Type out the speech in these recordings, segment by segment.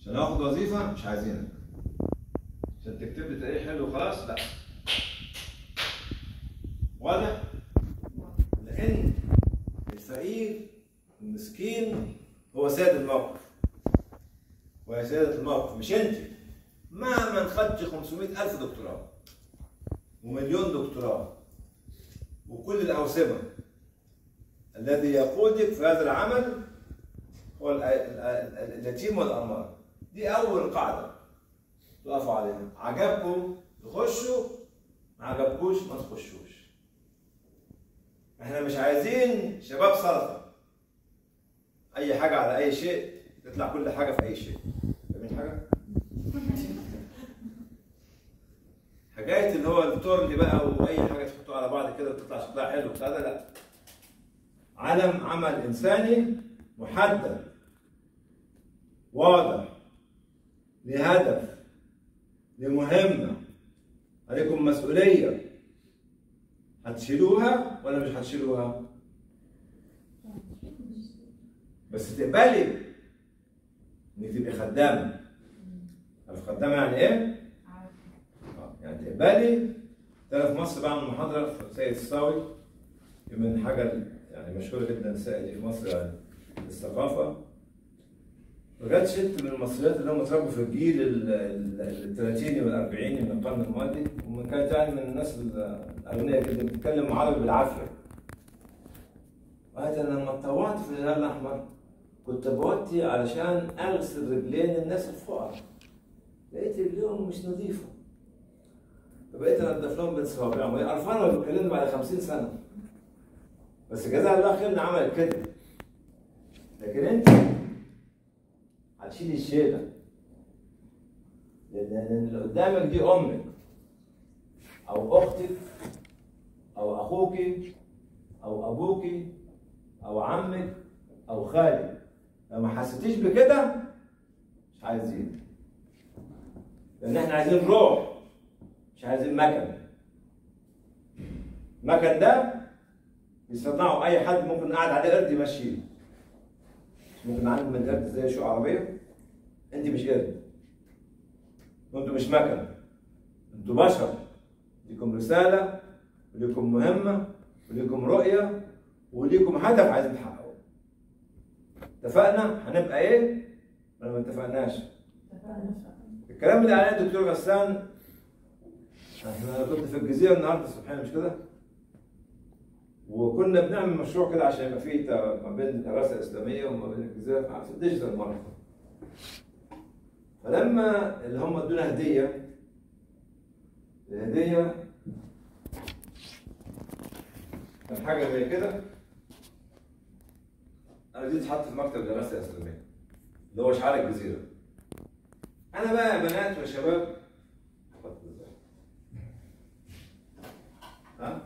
عشان اخد وظيفه مش عايزينك عشان تكتب لي تاريخ حلو وخلاص لا واضح؟ لان الفقير المسكين هو سيد الموقف وهي سيدة الموقف مش انت مهما خدت 500 ألف دكتوراه ومليون دكتوراه وكل الأوسمة الذي يقودك في هذا العمل هو ال- ال- ال- اليتيم والأرملة دي أول قاعدة تقفوا عليها عجبكم تخشوا ما عجبكوش ما تخشوش احنا مش عايزين شباب سلطة أي حاجة على أي شيء تطلع كل حاجة في أي شيء فاهمين حاجة؟ حكاية اللي هو التورلي بقى وأي حاجة تحطوها على بعض كده وتطلع شكلها حلو هذا لا علم عمل إنساني محدد واضح لهدف لمهمة عليكم مسؤولية هتشيلوها ولا مش هتشيلوها؟ بس تقبلي انك تبقي خدامة عارف خدامة يعني ايه؟ آه، يعني تقبلي ده في مصر بعمل محاضرة في سيد الصاوي من حاجة يعني مشهورة جدا السائل دي في مصر يعني الثقافة وجت ست من المصريات اللي هم اتربوا في الجيل ال- ال- الثلاثيني والأربعيني من القرن الماضي ومن كانت يعني من الناس الأغنياء جدا بتتكلم عربي بالعافية. وقالت أنا لما اتطوعت في الهلال الأحمر كنت بوطي علشان أغسل رجلين الناس الفقراء. لقيت رجليهم مش نظيفة. فبقيت انضف لهم بين صوابعهم وهي قرفانه وهي بتكلمني بعد 50 سنه بس جزاها الله خير ان عملت كده لكن انت هتشيلي الشيله لان لأن اللي قدامك دي امك او اختك او اخوك او ابوك او عمك او خالك لو ما حسيتيش بكده مش عايزين لان احنا عايزين روح مش عايزين مكن المكن ده بيصنعوا اي حد ممكن قاعد عليه قرد يمشيه مش ممكن عندك من قرد زي شو عربيه انت مش قرد وانتوا مش مكن انتوا بشر ليكم رساله وليكم مهمه وليكم رؤيه وليكم هدف عايزين تحققوه اتفقنا هنبقى ايه ولا ما اتفقناش الكلام اللي عليه الدكتور غسان احنا كنت في الجزيره النهارده الصبحيه مش كده؟ وكنا بنعمل مشروع كده عشان يبقى فيه تا- ما بين الدراسه الاسلاميه وما بين الجزيره في الديجيتال ماركت. فلما اللي هم ادونا هديه الهديه كان حاجه زي كده انا دي اتحط في مكتب الدراسه الاسلاميه اللي هو شعار الجزيره. انا بقى يا بنات وشباب حفظت ازاي؟ ها؟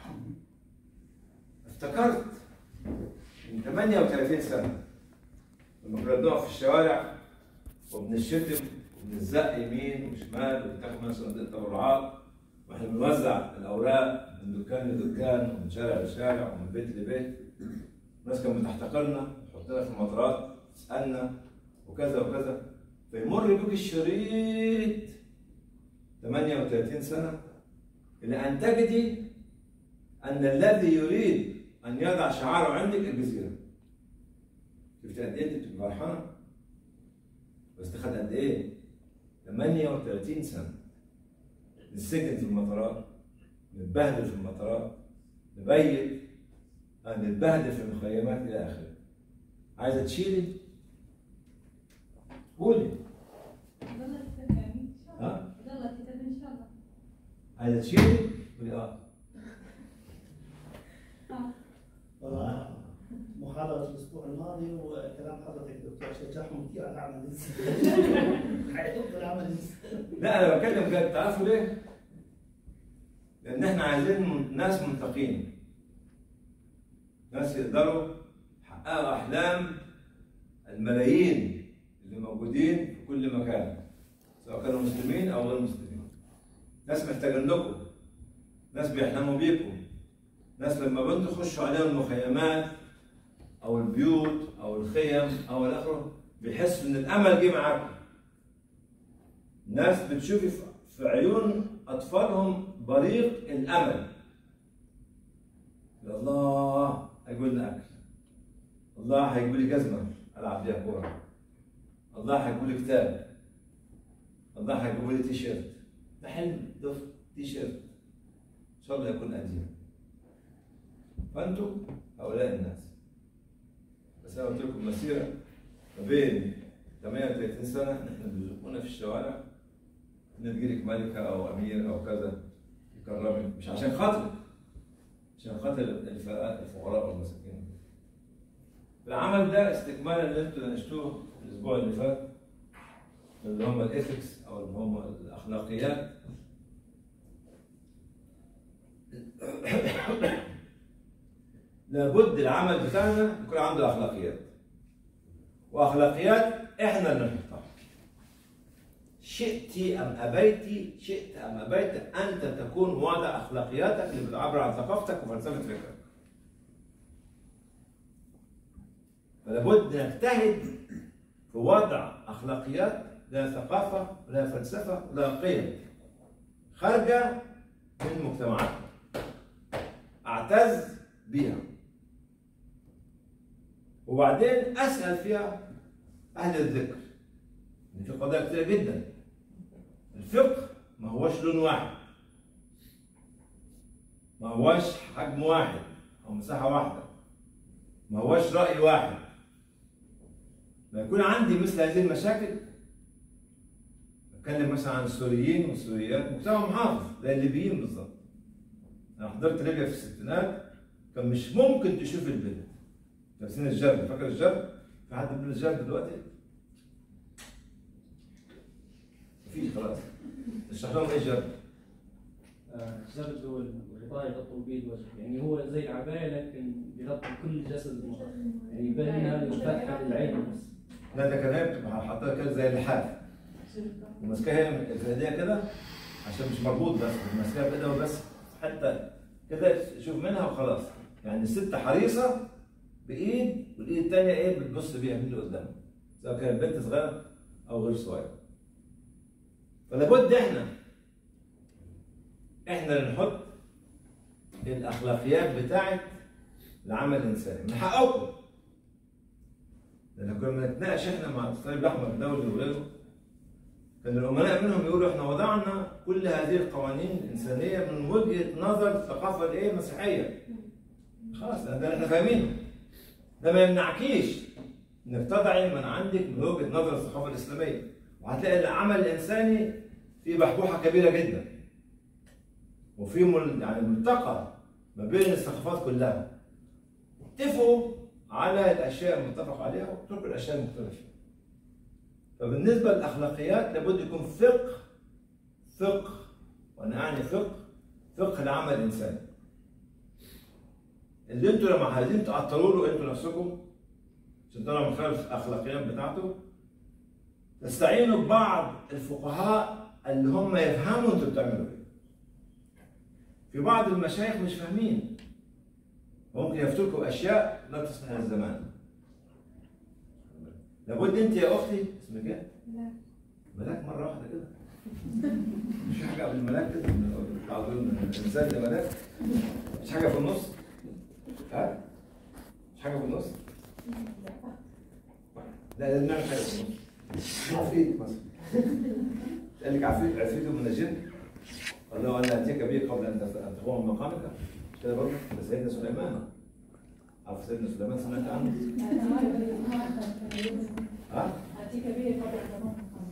افتكرت من 38 سنة لما كنا بنقف في الشوارع وبنشتم وبنزق يمين وشمال وبتاخد من صندوق التبرعات واحنا بنوزع الاوراق من دكان لدكان ومن شارع لشارع ومن بيت لبيت الناس كانت بتحتقرنا تحطنا في المطارات تسالنا وكذا وكذا فيمر بك الشريط 38 سنة إلى أن تجدي أن الذي يريد أن يضع شعاره عندك الجزيرة. شفت قد إيه أنت بتبقى فرحانة؟ بس ده خد قد إيه؟ 38 سنة. نسجن في المطارات، نتبهدل في المطارات، نبيت، آه، نتبهدل في المخيمات إلى آخره. عايزة تشيلي؟ قولي يلا كتاب يعني ان شاء الله ها؟ يلا كتاب ان شاء الله عايزة تشيلي؟ قولي آه. اه والله محاضرة الأسبوع الماضي وكلام حضرتك دكتور شجعهم كثير على العمل الجنسي. حيحبوا العمل الجنسي. لا انا بتكلم بجد تعرفوا ليه؟ لان احنا عايزين من- ناس منتقين ناس يقدروا يحققوا احلام الملايين اللي موجودين في كل مكان سواء كانوا مسلمين او غير مسلمين ناس محتاجين لكم ناس بيحلموا بيكم ناس لما بنتوا تخشوا عليهم المخيمات او البيوت او الخيم او الى اخره بيحسوا ان الامل جه معاكم ناس بتشوف في- في عيون اطفالهم بريق الامل يا الله هيقول لي اكل الله هيقول لي جزمه العب بيها كوره الله هيقول لي كتاب الله هيجيبوا لي تيشيرت ده حلم ده تيشيرت ان شاء الله يكون قديم فانتم هؤلاء الناس بس انا قلت لكم مسيره ما بين 38 سنه نحن بيزقونا في الشوارع ان تجيلك ملكه او امير او كذا يكرمك مش عشان خاطرك عشان خاطر الف- الفقراء والمساكين العمل ده استكمالا اللي انتوا ناقشتوه الاسبوع اللي فات اللي هم الايثكس او اللي هم الاخلاقيات لابد العمل بتاعنا يكون عنده اخلاقيات واخلاقيات احنا اللي نحطها شئت ام ابيت شئت ام ابيت انت تكون وضع اخلاقياتك اللي بتعبر عن ثقافتك وفلسفه فكرك فلابد نجتهد في وضع اخلاقيات لا ثقافه ولا فلسفه ولا قيم خارجه من مجتمعاتنا اعتز بيها وبعدين اسال فيها اهل الذكر ان في قضايا كتير جدا الفقه ما هوش لون واحد ما هوش حجم واحد او مساحه واحده ما هوش راي واحد ما يكون عندي مثل هذه المشاكل اتكلم مثلا عن السوريين والسوريات مجتمع محافظ زي الليبيين بالظبط انا حضرت ليبيا في الستينات كان مش ممكن تشوف البلد لابسين الجرد فاكر الجرد؟ في حد بيلبس الجرد دلوقتي؟ مفيش خلاص اشرح لهم ايه الجرد؟ الزرد هو الغطاء يغطوا به الوجه يعني هو زي العباية لكن بيغطي كل جسد المرأة يعني يبان انها الفتحة للعين بس لا ده كان هي بتبقى حاطها كده زي اللحاف وماسكاها هي في ايديها كده عشان مش مربوط بس ماسكاها بايدها بس حتى كده شوف منها وخلاص يعني الست حريصه بايد والايد الثانيه ايه بتبص بيها من اللي قدامها سواء كانت بنت صغيره او غير صغيره فلابد احنا احنا اللي نحط الاخلاقيات بتاعت العمل الانساني من حقكم لان كنا بنتناقش احنا مع الطيب الاحمر الدولي وغيره كان الامناء منهم يقولوا احنا وضعنا كل هذه القوانين الانسانيه من وجهه نظر الثقافه الايه المسيحيه خلاص ده اللي احنا فاهمينه ده ما يمنعكيش انك تضعي من عندك من وجهه نظر الثقافه الاسلاميه وهتلاقي العمل الانساني فيه بحبوحه كبيره جدا وفي مل... يعني ملتقى ما بين الثقافات كلها اتفقوا على الاشياء المتفق عليها واتركوا الاشياء المختلفه فبالنسبه للاخلاقيات لابد يكون فقه فقه وانا اعني فقه فقه العمل الانساني اللي انتوا لما عايزين تعطلوا له انتوا نفسكم عشان تطلعوا من خلال الاخلاقيات بتاعته تستعينوا ببعض الفقهاء اللي هم يفهموا انتوا بتعملوا ايه في بعض المشايخ مش فاهمين ممكن يفتوا لكم اشياء لا تصلح الزمان لابد انت يا اختي اسمك ايه؟ لا ملاك مره واحده كده مش في حاجه قبل الملاك كده تعظيم الانسان ده ملاك مش حاجه في النص ها مش حاجه في النص لا لازم نعمل حاجه في النص عفريت مثلا قال لك عفريت عفريت من الجن قال له انا اتيك به قبل ان تف- أن تقوم من مقامك مش كده برضه ده سيدنا سليمان عارف سيدنا سليمان سمعت عنه ها أتيك به قبل تمام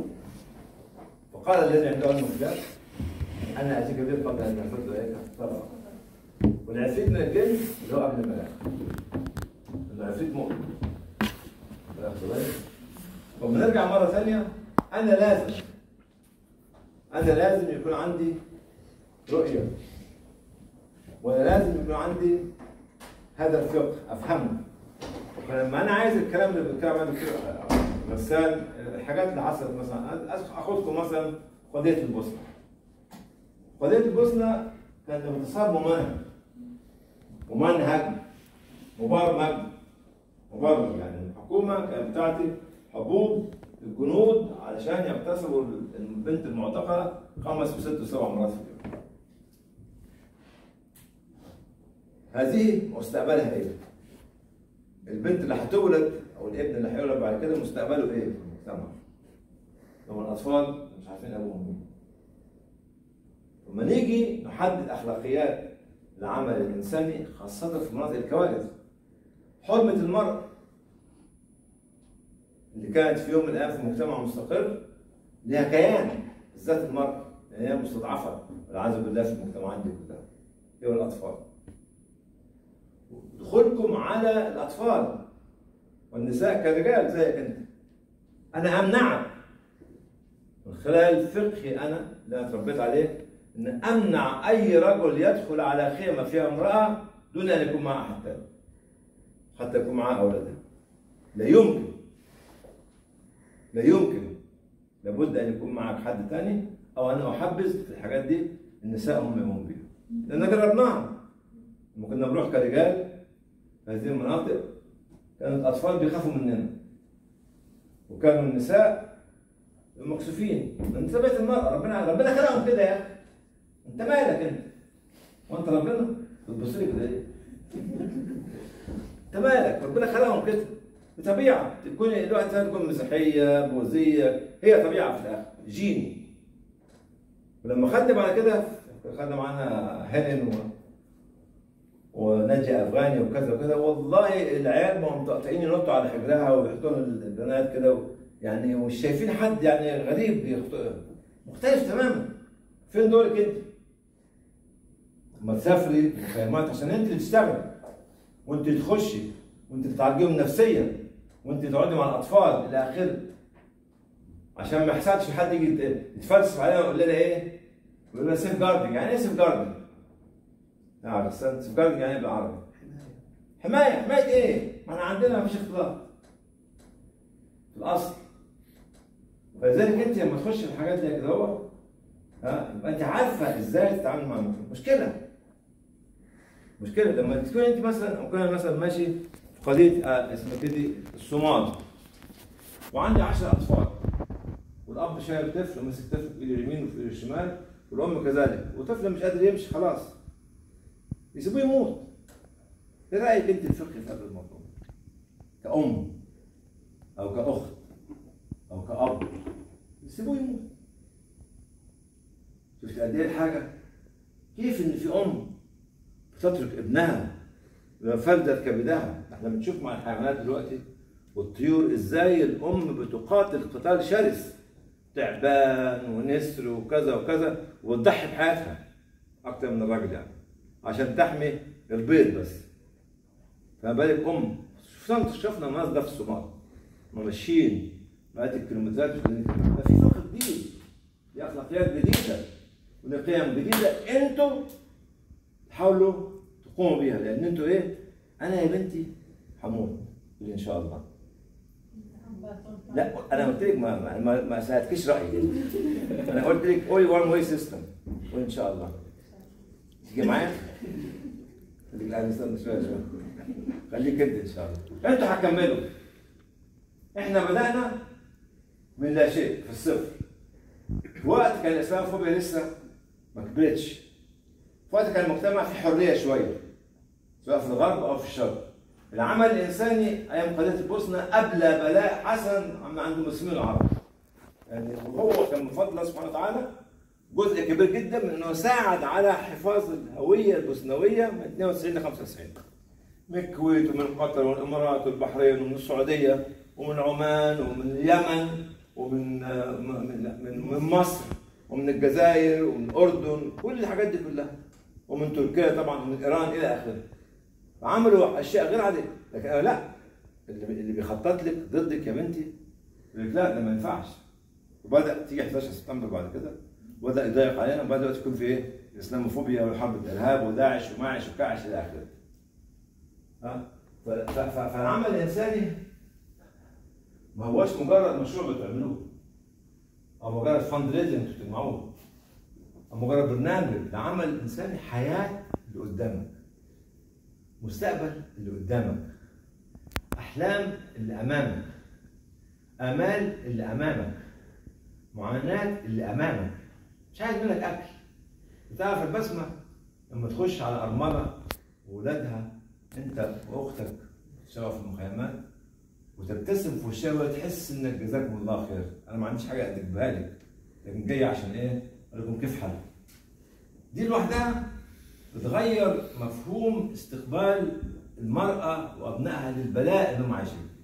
وقال الذي عنده علم الكتاب انا اتيك به قبل ان تنفذ اليك طبعا والعفريت من الجن اللي هو قبل الملاك العفريت مؤمن واخد بالك؟ طب نرجع مره ثانيه انا لازم انا لازم يكون عندي رؤيه وانا لازم يكون عندي هذا الفقه افهمه فلما انا عايز الكلام اللي بيتكلم عنه كده غسان الحاجات اللي حصلت مثلا اخدكم مثلا قضيه البوسنه قضيه البوسنه كان اغتصاب ممنهج ممنهج مبرمج مبرمج يعني الحكومه كانت بتعطي حبوب الجنود علشان يغتصبوا البنت المعتقله خمس وست وسبع مرات في اليوم. هذه مستقبلها ايه؟ البنت اللي هتولد او الابن اللي هيولد بعد كده مستقبله ايه في المجتمع؟ لما الاطفال مش عارفين ابوهم مين. لما نيجي نحدد اخلاقيات العمل الانساني خاصه في مناطق الكوارث حرمه المرأة اللي كانت في يوم من الايام في مجتمع مستقر لها كيان بالذات المرأة لان هي مستضعفة والعياذ بالله في المجتمعات دي كلها هي والاطفال دخولكم على الاطفال والنساء كرجال زيك انت انا امنعك من خلال فقهي انا اللي انا اتربيت عليه ان امنع اي رجل يدخل على خيمه فيها امراه دون ان يكون معها احد تاني حتى يكون معها اولادها لا يمكن لا يمكن لابد ان يكون معك حد تاني او انا احبذ في الحاجات دي النساء هم يقوموا بيها لان جربناها لما كنا بنروح كرجال في هذه المناطق كان الاطفال بيخافوا مننا وكانوا النساء مكسوفين من ثبات المرأة ربنا ربنا خلقهم كده يا اخي انت مالك انت وانت ربنا بتبص لي كده ليه؟ انت مالك ربنا خلقهم كده بطبيعه تكون الواحد تكون مسيحيه بوذيه هي طبيعه في الاخر جيني ولما خدنا بعد كده خدنا معانا هيلين و... ونجي افغاني وكذا وكذا والله العيال ما هم مقطعين ينطوا على حجرها ويحطوا البنات كده و... يعني ومش شايفين حد يعني غريب يخط... مختلف تماما فين دورك انت؟ لما تسافري مخيمات عشان انت اللي تشتغل وانت تخشي وانت تتعالجيهم نفسيا وانت تقعدي مع الاطفال الى اخره عشان ما يحصلش حد يجي يتفلسف علينا ويقول لنا ايه؟ يقول لنا سيف جاردنج يعني ايه سيف جاردنج؟ لا بس سيف جاردنج يعني ايه بالعربي؟ حمايه حمايه ايه؟ ما احنا عندنا ما فيش اختلاط في الاصل فلذلك انت لما تخش في الحاجات دي كده هو ها يبقى انت عارفه ازاي تتعامل مع المجتمع مشكله مشكله لما تكون انت مثلا او كان مثلا ماشي في قضيه آه اسمها كده الصومال وعندي 10 اطفال والاب شايل طفل وماسك طفل في ايده اليمين وفي ايده الشمال والام كذلك وطفل مش قادر يمشي خلاص يسيبوه يموت ايه رايك انت الفقه في هذا الموضوع؟ كأم او كأخت او كأب يسيبوه يموت شفت قد ايه الحاجه؟ كيف ان في ام بتترك ابنها فلدت كبدها احنا بنشوف مع الحيوانات دلوقتي والطيور ازاي الام بتقاتل قتال شرس تعبان ونسر وكذا وكذا وتضحي بحياتها اكتر من الراجل يعني عشان تحمي البيض بس فما بالك ام شفنا شفنا الناس ده في الصومال ماشيين مئات الكيلومترات ما في فقه جديد دي اخلاقيات جديده ودي قيم جديده انتوا تحاولوا تقوموا بيها لان انتوا ايه؟ انا يا بنتي هموت ان شاء الله لا انا قلت لك ما ما, ما سالتكيش رايي انا قلت لك اونلي وان واي سيستم وان شاء الله تيجي معايا؟ خليك لا نستنى شويه شويه خليك انت ان شاء الله انتوا هتكملوا احنا بدانا من لا شيء في الصفر في وقت كان الاسلاموفوبيا لسه ما كبرتش في وقت كان المجتمع فيه حريه شويه سواء في الغرب او في الشرق العمل الانساني ايام قضيه البوسنه قبل بلاء حسن عند المسلمين العرب يعني هو كان من فضل الله سبحانه وتعالى جزء كبير جدا من انه ساعد على حفاظ الهويه البوسنويه من 92 ل 95 من الكويت ومن قطر والامارات والبحرين ومن السعوديه ومن عمان ومن اليمن ومن من من, من مصر ومن الجزائر ومن الاردن كل الحاجات دي كلها ومن تركيا طبعا ومن ايران الى اخره عملوا اشياء غير عاديه لكن أنا لا اللي اللي بيخطط لك ضدك يا بنتي يقول لك لا ده ما ينفعش وبدا تيجي 11 سبتمبر بعد كده وبدا يضايق علينا وبدا دلوقتي يكون في ايه؟ الاسلاموفوبيا وحرب الارهاب وداعش وماعش وكعش الى اخره. ها؟ فالعمل الانساني ما هوش مجرد مشروع بتعملوه او مجرد فند ريزنج بتجمعوه او مجرد برنامج ده عمل انساني حياه اللي قدامك مستقبل اللي قدامك احلام اللي امامك امال اللي امامك معاناه اللي امامك مش عايز منك اكل بتعرف البسمه لما تخش على ارمله وولادها انت واختك تشتغلوا في المخيمات وتبتسم في وشها وتحس انك جزاكم الله خير انا ما عنديش حاجه اكذبها لك لكن جاي عشان ايه؟ اقول لكم كيف حالك دي لوحدها بتغير مفهوم استقبال المرأة وأبنائها للبلاء اللي هم عايشين فيه.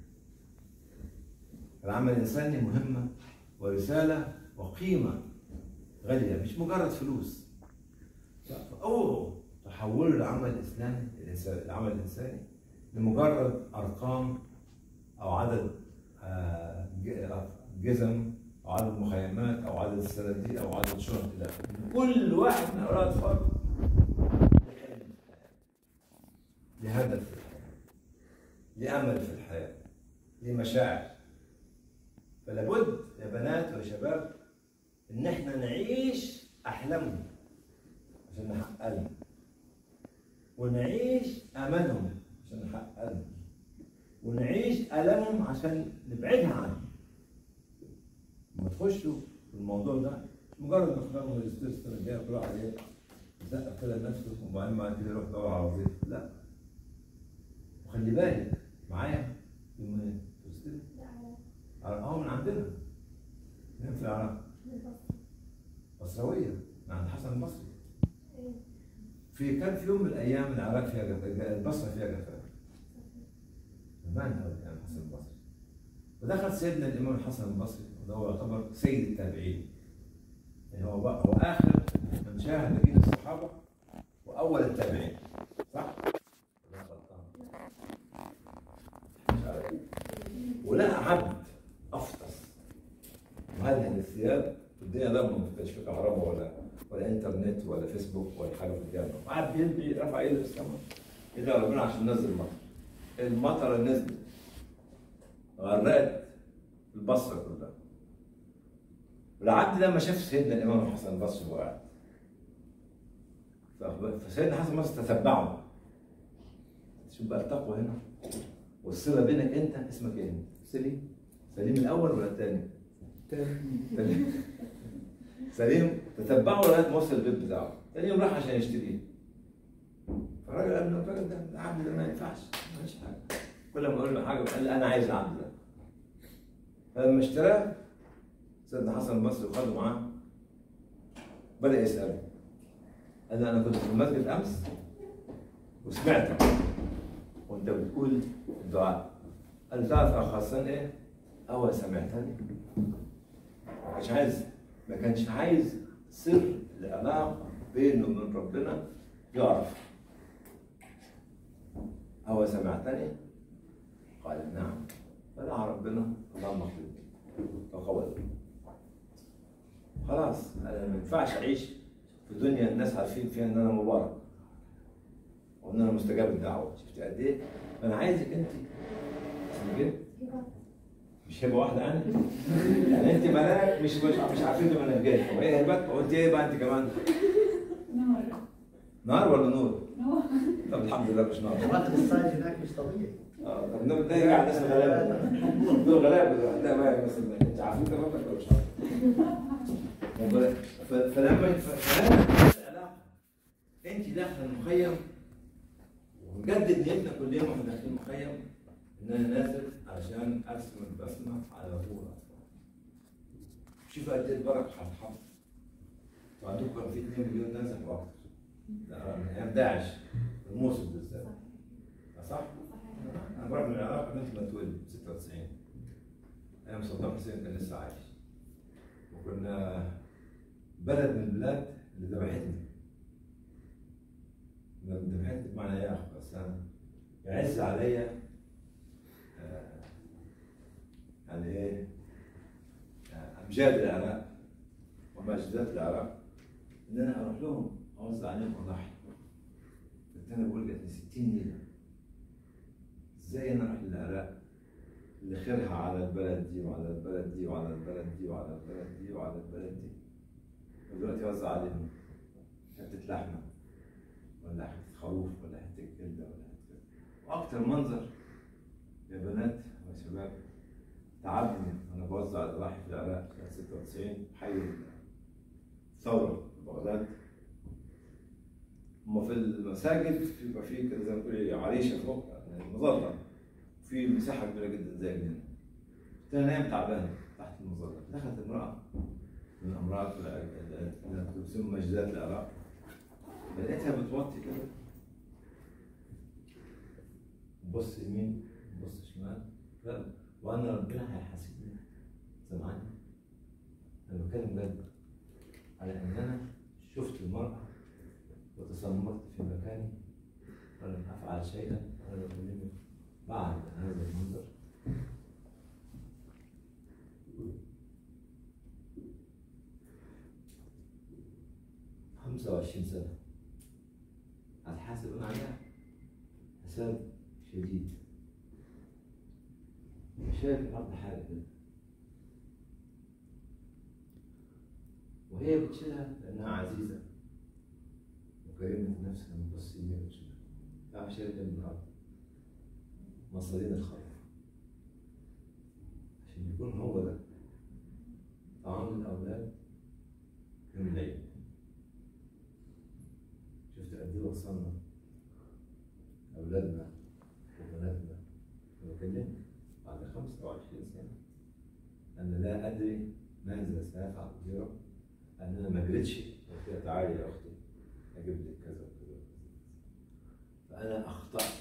العمل الإنساني مهمة ورسالة وقيمة غالية مش مجرد فلوس أوه تحولوا العمل الإسلامي الإنسان- العمل الإنساني لمجرد أرقام أو عدد آه، ج- جزم أو عدد مخيمات أو عدد الصناديق أو عدد شرط إلى آخره. كل واحد من أولاد فرد لهدف في الحياة لأمل في الحياة لمشاعر فلابد يا بنات ويا شباب إن إحنا نعيش أحلامهم عشان نحققها ونعيش أملهم عشان نحققها ونعيش ألمهم عشان نبعدها عنهم لما تخشوا في الموضوع ده مجرد ما تخرجوا ماجستير السنة الجاية كل واحد إيه يسقف كده لنفسه وبعدين بعد كده يروح يدور على وظيفة لا وخلي بالك معايا في ماجستير اه من عندنا من في العراق بصراوية من عند حسن البصري في كان في يوم من الايام العراق فيها جفاف البصره فيها جفاف زمان قوي يعني حسن البصري ودخل سيدنا الامام الحسن البصري وده هو يعتبر سيد التابعين يعني هو بقى هو اخر من شاهد جيل الصحابه واول التابعين صح؟ ولا غلطان؟ مش عارف. ولقى عبد افطس مهلهل الثياب الدنيا لما ما كانش في كهرباء ولا ولا انترنت ولا فيسبوك ولا حاجه في الجامعه وقعد بيدعي رفع ايده للسماء يدعي ربنا عشان ينزل مطر المطره نزلت غرقت البصره كلها والعبد لما شاف سيدنا الامام الحسن البصري وهو قاعد ف- فسيدنا الحسن البصري تتبعه شوف بقى التقوى هنا والصله بينك انت اسمك ايه؟ سليم سليم الاول ولا الثاني؟ سليم سليم تتبعه لغايه ما وصل البيت بتاعه تاني يوم راح عشان يشتريه فالراجل قال له الراجل ده العبد ده ما ينفعش ما ينفعش حاجه كل ما اقول له حاجه قال لي انا عايز العبد ده فلما اشتراه سيدنا حسن البصري وخده معاه بدا يساله قال له انا كنت في المسجد امس وسمعتك وانت بتقول الدعاء قال له تعرف اخ حسن ايه؟ أو سمعتني ما كانش عايز ما كانش عايز سر العلاقة بينه وبين ربنا يعرف أو سمعتني؟ قال نعم فدعا ربنا اللهم اغفر لي فقبل خلاص انا ما ينفعش اعيش في دنيا الناس عارفين فيها ان انا مبارك وان انا مستجاب الدعوه شفت قد ايه؟ فانا عايزك انت اسمك ايه؟ مش هبه واحده يعني؟ يعني انت ملاك مش مش مش عارفين دي ملاكات وهي هبات قلت ايه بقى انت كمان؟ نار نار ولا نور؟ نار طب الحمد لله مش نار الراتب الصاير هناك مش طبيعي اه طب النور ده يرجع الناس الغلابه دول غلابه لا بقى مثلا انت عارفين ده ربك ولا مش عارف ف- فلما فلما تكون العلاقه انت داخل المخيم ونجدد نيتنا كل يوم واحنا داخلين المخيم ان انا نازل عشان ارسم البسمه على وجوه الاطفال شوف قد ايه البركه هتحط وعندكم كان في 2 مليون نازل واكتر ده من ايام داعش الموصل بالذات صح؟ انا بروح من العراق من ما اتولد 96 ايام صدام حسين كان لسه عايش وكنا بلد من البلاد اللي ذبحتني لما ذبحتني بمعنى ايه يا اخ بس انا يعز عليا آه، يعني ايه آه، امجاد العراق ومجدات العراق ان انا اروح لهم اوزع عليهم اضحي كنت انا بقول جاتني 60 ليره ازاي انا اروح للعراق اللي خيرها على البلد دي وعلى البلد دي وعلى البلد دي وعلى البلد دي وعلى البلد دي ودلوقتي اوزع عليهم حته لحمه ولا حته خروف ولا حته كبده ولا حته واكتر منظر يا بنات وشباب تعبني انا بوزع الاضاحي في العراق سنه 96 حي الثوره في بغداد هما في المساجد بيبقى في كده زي ما تقولي عريشه فوق يعني مظله في مساحه كبيره جدا زي الجنة كنت انا نايم تعبان تحت المظله دخلت امراه من الامراض اللي تسمى مجدات العراق لقيتها بتوطي كده بص يمين بص شمال لا وانا ربنا هيحاسبني سامعني انا بتكلم جد على ان انا شفت المرأة وتصممت في مكاني ولم افعل شيئا ولم اكلمه بعد هذا المنظر خمسة وعشرين سنة هتحاسب أنا عليها حساب شديد شايف الأرض حاجة كده وهي بتشيلها لأنها عزيزة وكريمة في نفسها من بص يمين وشمال تعرف شايل جنب الأرض مصارين الخروف عشان يكون هو ده طعام الأولاد يوم العيد شفت قد ايه وصلنا اولادنا وبناتنا بكلمك بعد 25 سنه انا لا ادري ماذا سافعل بها ان انا ما جريتش قلت لها تعالي يا اختي اجيب لك كذا وكذا وكذا. فانا اخطات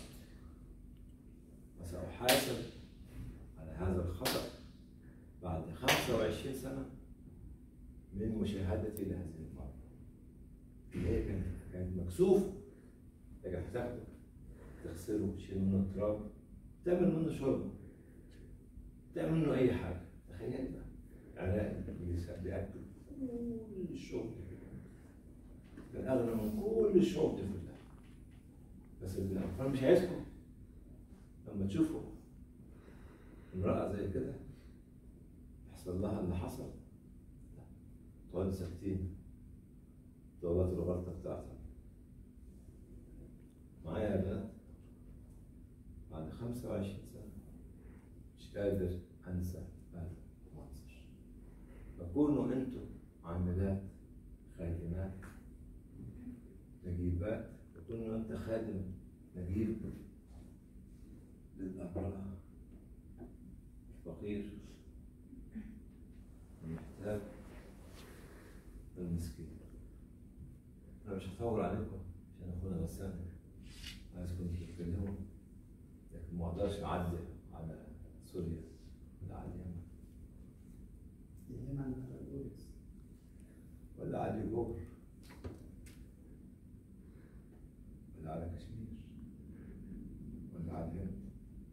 وساحاسب على هذا الخطا بعد 25 سنه من مشاهدتي لهذه المرأة اللي هي كانت كانت مكسوفة لكن هتاخده تغسله تشيل منه التراب تعمل منه شرب تعمل منه أي حاجة تخيل بقى علاء بيأكل كل الشغل كان أغنى من كل الشغل دي كلها بس الأطفال مش عايزكم لما تشوفوا امرأة زي كده يحصل لها اللي حصل تقعدوا ساكتين تغلط الغلطة بتاعتك معايا يا بنات بعد خمسة وعشرين سنة مش قادر أنسى هذا المنظر فكونوا أنتم عاملات خادمات نجيبات وكونوا أنت خادم نجيب للأمرأة الفقير المحتاج المسكين أنا مش هطول عليكم عشان أخونا غسان عايزكم تتكلموا لكن ما أقدرش أعدي على سوريا ولا على اليمن اليمن أقول ولا على الجبر ولا على كشمير ولا على الهند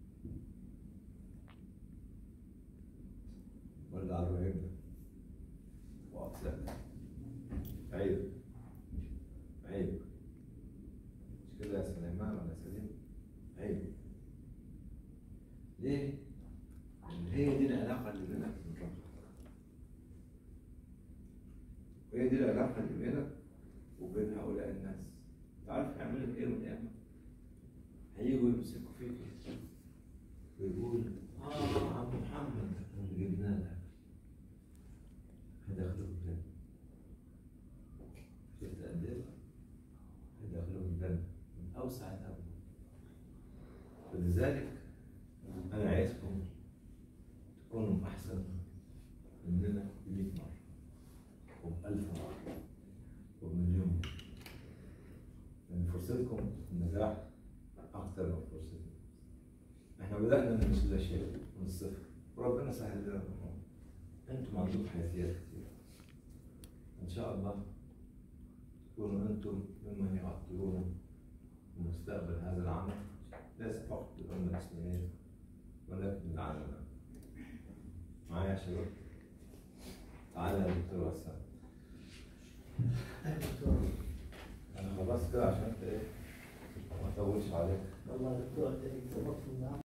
ولا على الروهينجا وأقسام عيب عيب مش كده يا سليمان ولا سليم عيب ليه؟ لأن هي دي العلاقة اللي بينك وبين ربك وهي دي العلاقة اللي بينك وبين هؤلاء الناس تعرف يعمل لك ايه يوم القيامة؟ هيجوا يمسكوا فيك ويقول اه عم محمد اللي جبنا لك هيدخلوك الجنة شفت قد ايه؟ هيدخلوك الجنة من أوسع الأبواب فلذلك أنا عايزكم تكونوا أحسن مننا ب 100 مرة وبألف مرة وبمليون مرة لأن فرصتكم في النجاح أكتر من فرصتنا إحنا بدأنا من مش لا شيء من الصفر وربنا سهل لنا الأمور أنتم عندكم حيثيات كتير إن شاء الله تكونوا أنتم ممن يؤثرون في مستقبل هذا العمل ليس فقط للأمة الإسلامية ولكن للعالم معايا يا شباب تعالى يا دكتور وسام انا خلاص كده عشان انت ايه ما اطولش عليك والله دكتور تبي تظبط